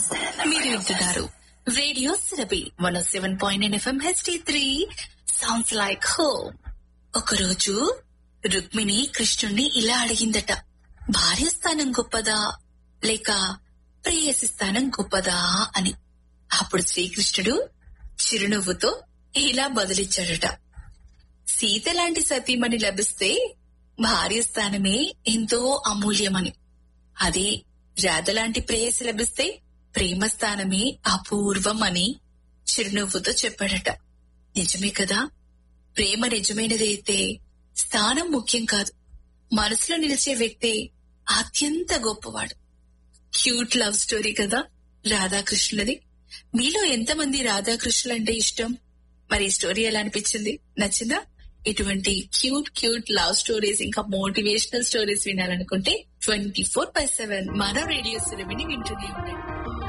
మీరు వింటున్నారు రేడియో సిరబి one seven point FM HD three sounds like home ఒకరోజు రుక్మిణి కృష్ణుణ్ణి ఇలా అడిగిందట భార్య స్థానం గొప్పదా లేక ప్రేయసి స్థానం గొప్పదా అని అప్పుడు శ్రీకృష్ణుడు చిరునవ్వుతో ఇలా బదులిచ్చాడట సీత లాంటి సతీమణి లభిస్తే భార్య స్థానమే ఎంతో అమూల్యమని అదే రాధ లాంటి ప్రేయసి లభిస్తే ప్రేమ స్థానమే అపూర్వం అని చిరునవ్వుతో చెప్పాడట నిజమే కదా ప్రేమ నిజమైనదైతే స్థానం ముఖ్యం కాదు మనసులో నిలిచే వ్యక్తి అత్యంత గొప్పవాడు క్యూట్ లవ్ స్టోరీ కదా రాధాకృష్ణులది మీలో ఎంతమంది రాధాకృష్ణులు అంటే ఇష్టం మరి ఈ స్టోరీ ఎలా అనిపించింది నచ్చిందా ఇటువంటి క్యూట్ క్యూట్ లవ్ స్టోరీస్ ఇంకా మోటివేషనల్ స్టోరీస్ వినాలనుకుంటే ట్వంటీ ఫోర్ బై సెవెన్ మన రేడియో సిరమిని వింటూనే ఉండండి